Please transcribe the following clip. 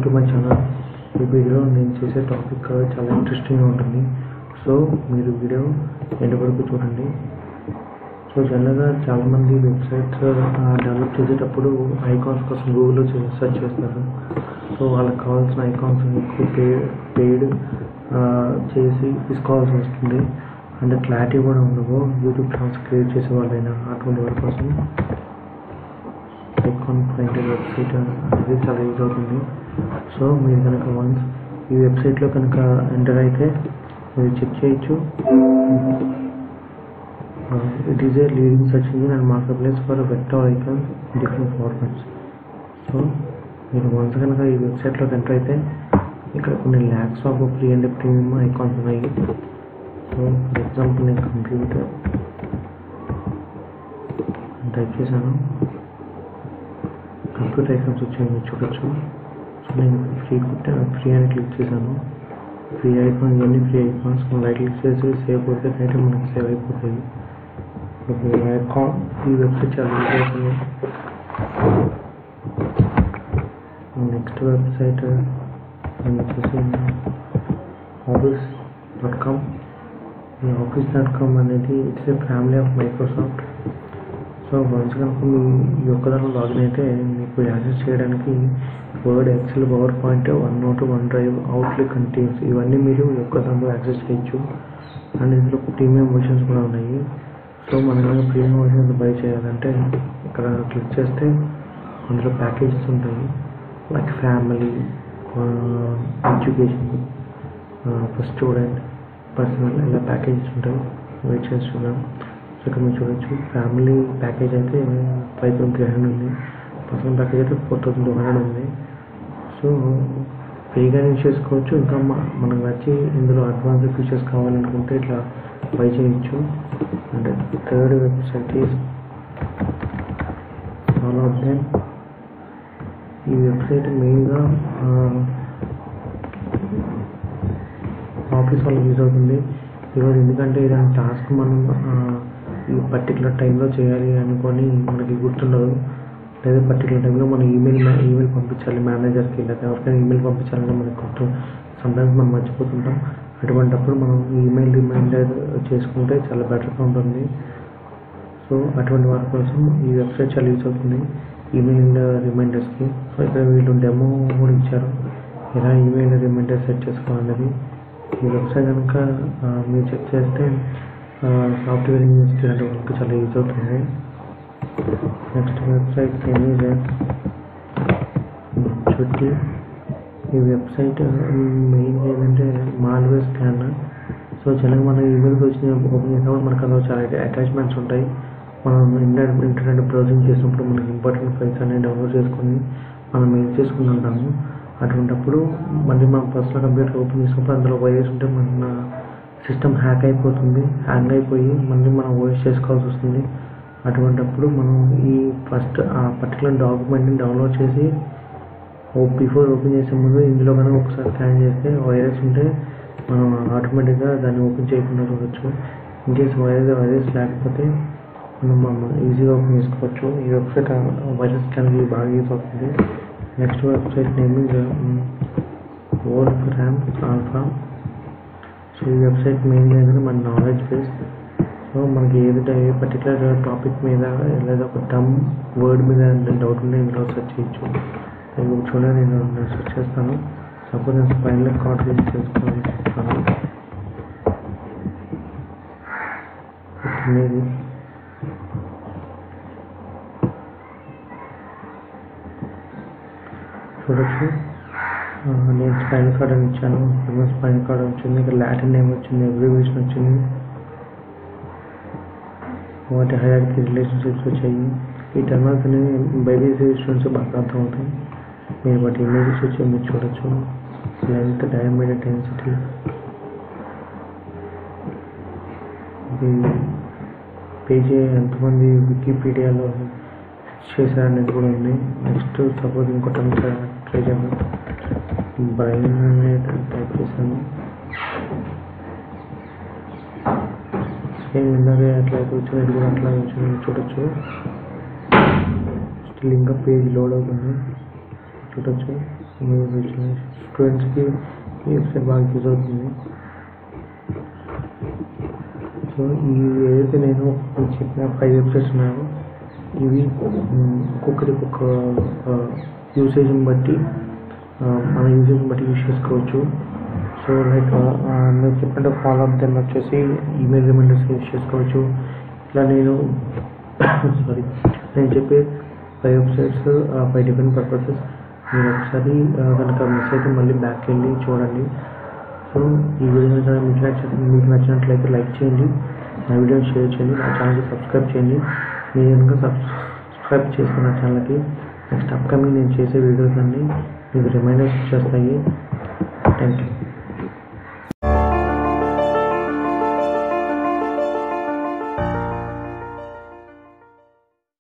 to my channel ఈ వీడియోలో నేను చేసే టాపిక్ చాలా ఇంట్రెస్టింగ్గా ఉంటుంది సో మీరు వీడియో ఎండ్ వరకు చూడండి సో జనరల్గా చాలామంది వెబ్సైట్స్ డెవలప్ చేసేటప్పుడు ఐకాన్స్ కోసం గూగుల్లో సెర్చ్ చేస్తారు సో వాళ్ళకి కావాల్సిన ఐకాన్స్ ఎక్కువ పే పెయిడ్ చేసి తీసుకోవాల్సి వస్తుంది అంటే క్లారిటీ కూడా ఉండవు యూట్యూబ్ ఛానల్స్ క్రియేట్ చేసే వాళ్ళైనా అటువంటి వాళ్ళ కోసం ఐకాన్ ఫైండర్ వెబ్సైట్ అనేది చాలా యూజ్ అవుతుంది సో మీరు కనుక వన్స్ ఈ వెబ్సైట్లో కనుక ఎంటర్ అయితే మీరు చెక్ చేయొచ్చు it is a leading search engine and marketplace for vector icons different formats so మీరు వన్స్ కనుక ఈ వెబ్సైట్లోకి ఎంటర్ అయితే ఇక్కడ కొన్ని lakhs of free and premium icons ఉన్నాయి సో ఫర్ ఎగ్జాంపుల్ నేను కంప్యూటర్ టైప్ చేశాను కంప్యూటర్ ఐకాన్స్ వచ్చాయి మీరు చూడొచ్చు సో నేను ఫ్రీ ఫ్రీ అని క్లిక్ చేశాను ఫ్రీ ఐకాన్ ఇవన్నీ ఫ్రీ ఐకాన్స్ మనం రైట్ క్లిక్ చేసి సేవ్ కొడితే అయితే మనకి సేవ్ అయిపోతాయి ఇప్పుడు ఐకాన్ ఈ వెబ్సైట్ చాలా యూజ్ అవుతుంది నెక్స్ట్ వెబ్సైట్ వచ్చేసి ఆఫీస్ డాట్ కామ్ ఈ ఆఫీస్ డాట్ కామ్ అనేది it's a family of Microsoft so once కనుక మీ ఈ ఒక్క దాంట్లో లాగిన్ అయితే మీకు యాక్సెస్ చేయడానికి Word Excel PowerPoint OneNote OneDrive Outlook and Teams ఇవన్నీ మీరు ఈ ఒక్క దాంట్లో యాక్సెస్ చేయొచ్చు అండ్ ఇందులో ప్రీమియం వర్షన్స్ కూడా ఉన్నాయి సో మనం కనుక ప్రీమియం వర్షన్స్ బై చేయాలంటే ఇక్కడ క్లిక్ చేస్తే అందులో ప్యాకేజెస్ ఉంటాయి like family education for student personal ఇలా ప్యాకేజెస్ ఉంటాయి వెయిట్ చేసి చూద్దాం సో ఇక్కడ మీరు చూడొచ్చు ఫ్యామిలీ ప్యాకేజ్ అయితే ఫైవ్ థౌసండ్ త్రీ హండ్రెడ్ ఉంది పర్సనల్ ప్యాకేజ్ అయితే ఫోర్ థౌసండ్ టూ హండ్రెడ్ ఉంది సో ఫ్రీగా యూజ్ చేసుకోవచ్చు ఇంకా మ- మనకు నచ్చి ఇందులో అడ్వాన్స్ ఫీచర్స్ కావాలనుకుంటే ఇట్లా బై చేయొచ్చు అంటే third website is all of them ఈ వెబ్సైట్ మెయిన్గా ఆఫీస్ వాళ్ళకి యూజ్ అవుతుంది ఈరోజు ఎందుకంటే ఏదైనా టాస్క్ మనం ఆ, ఈ పర్టికులర్ టైంలో చేయాలి అనుకొని మనకి గుర్తుండదు లేదా పర్టికులర్ టైంలో మనం ఈమెయిల్ ఈమెయిల్ పంపించాలి మేనేజర్కి లేదా ఎవరికైనా ఈమెయిల్ పంపించాలంటే మనకి గుర్తు సమ్టైమ్స్ మనం మర్చిపోతుంటాం అటువంటప్పుడు మనం ఈమెయిల్ రిమైండర్ చేసుకుంటే చాలా బెటర్గా ఉంటుంది సో అటువంటి వారి కోసం ఈ వెబ్సైట్ చాలా యూజ్ అవుతుంది ఈమెయిల్ రిమైండర్స్కి సో ఇక్కడ వీళ్ళు డెమో కూడా ఇచ్చారు ఎలా ఈమెయిల్ రిమైండర్ సెట్ చేసుకోవాలనేది ఈ వెబ్సైట్ కనుక ఆ, మీరు చెక్ చేస్తే సాఫ్ట్వేర్ ఇంజనీర్ స్టూడెంట్ వాళ్ళకి చాలా యూజ్ అవుతుంది నెక్స్ట్ వెబ్సైట్ ఏమీ చుట్టి ఈ వెబ్సైట్ మెయిన్ ఏంటంటే మాల్వేర్ స్కానర్ సో జనరల్గా మన ఈమెయిల్కి వచ్చిన ఓపెన్ చేసినప్పుడు మనకు అందులో చాలా అటాచ్మెంట్స్ ఉంటాయి మనం ఇంటర్నెట్ ఇంటర్నెట్ బ్రౌజింగ్ చేసినప్పుడు మనకి ఇంపార్టెంట్ ఫైల్స్ అనేవి డౌన్లోడ్ చేసుకొని మనం మెయిల్ చేసుకుని ఉంటాము అటువంటప్పుడు మళ్ళీ మనం పర్సనల్ కంప్యూటర్ ఓపెన్ చేసినప్పుడు అందులో వైరస్ ఉంటే మన సిస్టమ్ హ్యాక్ అయిపోతుంది హ్యాంగ్ అయిపోయి మళ్ళీ మనం ఓఎస్ చేసుకోవాల్సి వస్తుంది అటువంటప్పుడు మనం ఈ ఫస్ట్ ఆ పర్టికులర్ డాక్యుమెంట్ని డౌన్లోడ్ చేసి బిఫోర్ ఓపెన్ చేసే ముందు ఇందులో కనుక ఒకసారి స్కాన్ చేస్తే వైరస్ ఉంటే మనం ఆటోమేటిక్గా దాన్ని ఓపెన్ చేయకుండా చూడొచ్చు ఇన్కేస్ వైరస్ వైరస్ లేకపోతే మనం మనం ఈజీగా ఓపెన్ చేసుకోవచ్చు ఈ వెబ్సైట్ వైరస్ స్కాన్కి బాగా యూజ్ అవుతుంది next website name is Wolfram Alpha so ఈ వెబ్సైట్ మెయిన్ ఏంటంటే మన నాలెడ్జ్ బేస్ సో మనకి ఏదైతే ఏ పర్టికులర్ టాపిక్ మీద లేదా ఒక టమ్ వర్డ్ మీద డౌట్ ఉంటే ఇందులో సెర్చ్ చేయొచ్చు నేను చూడండి నేను సెర్చ్ చేస్తాను సపోజ్ నేను స్పైనల్ కార్డ్ యూజ్ చేసుకోవాలని చెప్తాను ఇది చూడొచ్చు ఆ, నేను స్పైనల్ కార్డ్ అని ఇచ్చాను ఇక్కడ స్పైనల్ కార్డ్ వచ్చింది ఇక్కడ లాటిన్ నేమ్ వచ్చింది అబ్రివేషన్ వచ్చింది వాటి హైరార్కీ రిలేషన్షిప్స్ వచ్చాయి ఈ టర్మ్స్ అనేవి బైబీసీ స్టూడెంట్స్ బాగా అర్థమవుతాయి మీరు వాటి ఇమేజెస్ వచ్చి మీరు చూడొచ్చు లెంత్ డయామీటర్ డెన్సిటీ ఇది పేజీ ఎంతమంది వికీపీడియాలో చేశారనేది కూడా ఉంది నెక్స్ట్ సపోజ్ ఇంకోటి ట్రై చేద్దాం బ్రైన్ అనేది టైప్ చేశాను సేమ్ ఇందాకే అట్లా అయితే వచ్చింది ఇది కూడా అట్లా వచ్చింది చూడొచ్చు స్టిల్ ఇంకా పేజ్ లోడ్ అవుతుంది చూడొచ్చు స్టూడెంట్స్కి ఈ వెబ్సైట్ బాగా యూజ్ అవుతుంది సో ఈ ఏదైతే నేను మీకు చెప్పిన ఫైవ్ వెబ్సైట్స్ ఉన్నాయో ఇవి మ్, ఒక్కొక్కటి ఒక్కొక్క యూసేజ్ని బట్టి ఆ, మన యూసేజ్ని బట్టి యూజ్ చేసుకోవచ్చు సో లైక్ నేను చెప్పినట్టు ఫాలో అప్ దెన్ వచ్చేసి ఈమెయిల్ రిమైండర్స్ యూజ్ చేసుకోవచ్చు ఇట్లా నేను సారీ నేను చెప్పే five websites five different purposes మీరు ఒకసారి ఆ, కనుక మిస్ అయితే మళ్ళీ బ్యాక్ వెళ్ళి చూడండి సో ఈ వీడియో కనుక మీకు నచ్చ మీకు నచ్చినట్లయితే లైక్ చేయండి నా వీడియోని షేర్ చేయండి నా ఛానల్కి సబ్స్క్రైబ్ చేయండి మీరు కనుక సబ్స్క్రైబ్ చేసుకున్న ఛానల్కి నెక్స్ట్ అప్కమింగ్ నేను చేసే వీడియోస్ అన్నీ మీకు రిమైండర్స్ వచ్చేస్తాయి థ్యాంక్ యూ